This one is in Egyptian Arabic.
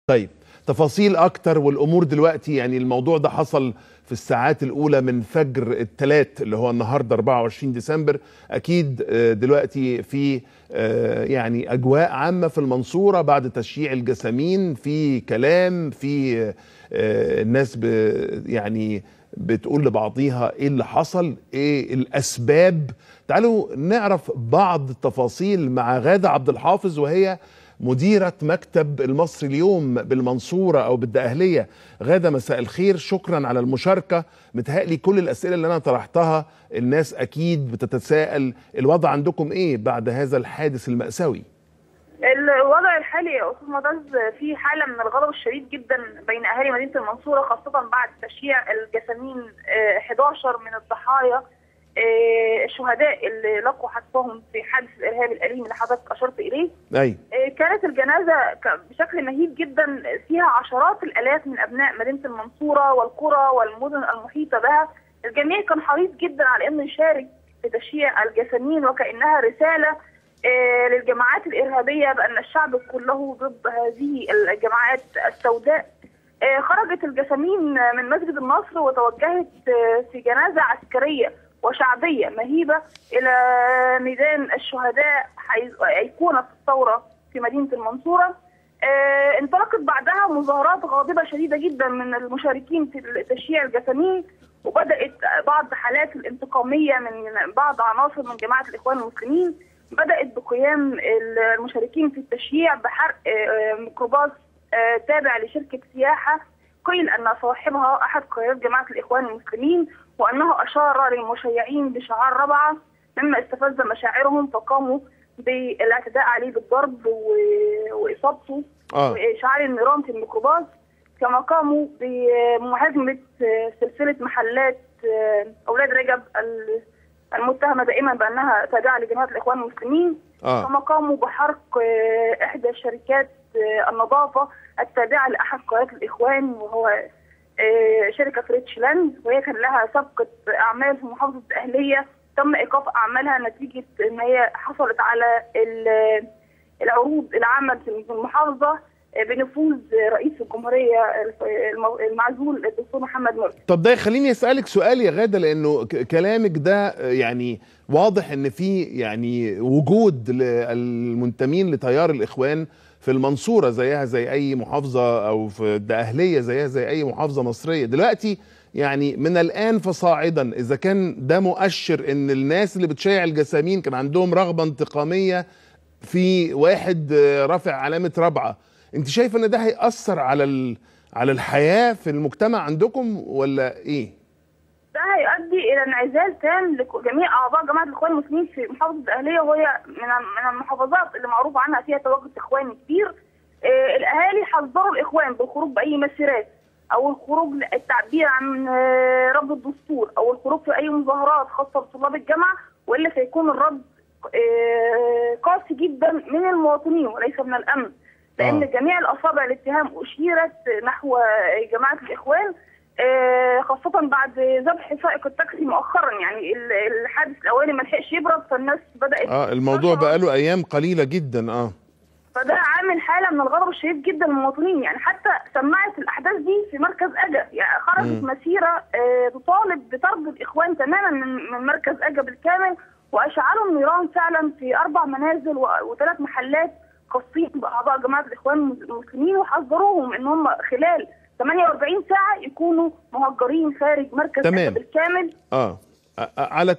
طيب تفاصيل اكتر والامور دلوقتي يعني الموضوع ده حصل في الساعات الاولى من فجر الثلاث اللي هو النهارده 24 ديسمبر اكيد آه، دلوقتي في آه، يعني اجواء عامه في المنصوره بعد تشييع الجسامين في كلام في آه، الناس ب يعني بتقول لبعضيها ايه اللي حصل ايه الاسباب تعالوا نعرف بعض التفاصيل مع غاده عبد الحافظ وهي مديرة مكتب المصري اليوم بالمنصورة أو بالدقهلية غادة مساء الخير شكرا على المشاركة متهيألي كل الأسئلة اللي أنا طرحتها الناس أكيد بتتساءل الوضع عندكم إيه بعد هذا الحادث المأساوي الوضع الحالي يا استاذ معتز في حاله من الغضب الشديد جدا بين اهالي مدينه المنصوره خاصه بعد تشييع الجسامين آه، 11 من الضحايا آه، الشهداء اللي لقوا حتفهم في حادث الارهاب الاليم اللي حضرتك اشرت اليه أي آه، كانت الجنازه ك- بشكل مهيب جدا فيها عشرات الالاف من ابناء مدينه المنصوره والقرى والمدن المحيطه بها الجميع كان حريص جدا على انه يشارك في تشييع الجسامين وكانها رساله آه، للجماعات الارهابيه بان الشعب كله ضد هذه الجماعات السوداء آه، خرجت الجسامين من مسجد النصر وتوجهت آه، في جنازه عسكريه وشعبيه مهيبه الى ميدان الشهداء حيث ايقونه الثوره في مدينه المنصوره آه، انطلقت بعدها مظاهرات غاضبه شديده جدا من المشاركين في تشييع الجسامين وبدات بعض حالات الانتقاميه من بعض عناصر من جماعه الاخوان المسلمين بدات بقيام المشاركين في التشييع بحرق آه، ميكروباص آه، تابع لشركه سياحه قيل ان صاحبها احد قيادات جماعه الاخوان المسلمين وانه اشار للمشيعين بشعار ربعه مما استفز مشاعرهم فقاموا بالاعتداء عليه بالضرب و- واصابته آه واشعال النيران في الميكروباص كما قاموا بمهاجمه آه، سلسله محلات آه، اولاد رجب ال- المتهمه دائما بانها تابعه لجماعه الاخوان المسلمين آه كما قاموا بحرق آه، احدى شركات آه، النظافه التابعه لاحد قيادات الاخوان وهو آه، شركه ريتشلاند وهي كان لها سابقه اعمال في محافظه الاهليه تم ايقاف اعمالها نتيجه ان هي حصلت على ال- العروض العامه في المحافظه آه، بنفوذ رئيس الجمهوريه الم- المعزول الدكتور محمد مرسي طب ده يخليني اسالك سؤال يا غاده لانه ك- كلامك ده آه، يعني واضح ان في يعني وجود للمنتمين لتيار الاخوان في المنصوره زيها زي اي محافظه او في الدقهليه زيها زي اي محافظه مصريه دلوقتي يعني من الان فصاعدا اذا كان ده مؤشر ان الناس اللي بتشيع الجسامين كان عندهم رغبه انتقاميه في واحد آه، رافع علامه رابعه انت شايف ان ده هيأثر على ال... على الحياه في المجتمع عندكم ولا ايه؟ ده هيؤدي الى انعزال تام لجميع اعضاء جماعه الاخوان المسلمين في محافظه الاهليه وهي من من المحافظات اللي معروف عنها فيها تواجد اخواني كبير آه الاهالي حذروا الاخوان بالخروج باي مسيرات او الخروج للتعبير عن آه رفض الدستور او الخروج في اي مظاهرات خاصه بطلاب الجامعه والا سيكون الرد آه قاسي جدا من المواطنين وليس من الامن لان آه. جميع الاصابع الاتهام اشيرت نحو جماعه الاخوان آه، خاصة بعد ذبح سائق التاكسي مؤخرا يعني ال- الحادث الأولي ما لحقش يبرد فالناس بدأت اه الموضوع تشعر. بقاله ايام قليله جدا اه فده عامل حالة من الغضب الشديد جدا للمواطنين يعني حتى سمعت الأحداث دي في مركز أجا يعني خرجت مم. مسيرة آه، تطالب بطرد الإخوان تماما من من مركز أجا بالكامل وأشعلوا النيران فعلا في أربع منازل و- وثلاث محلات خاصين بأعضاء جماعة الإخوان المسلمين وحذروهم إن هم خلال 48 ساعة يكونوا مهجرين خارج مركز تمام. أجا بالكامل اه ع- على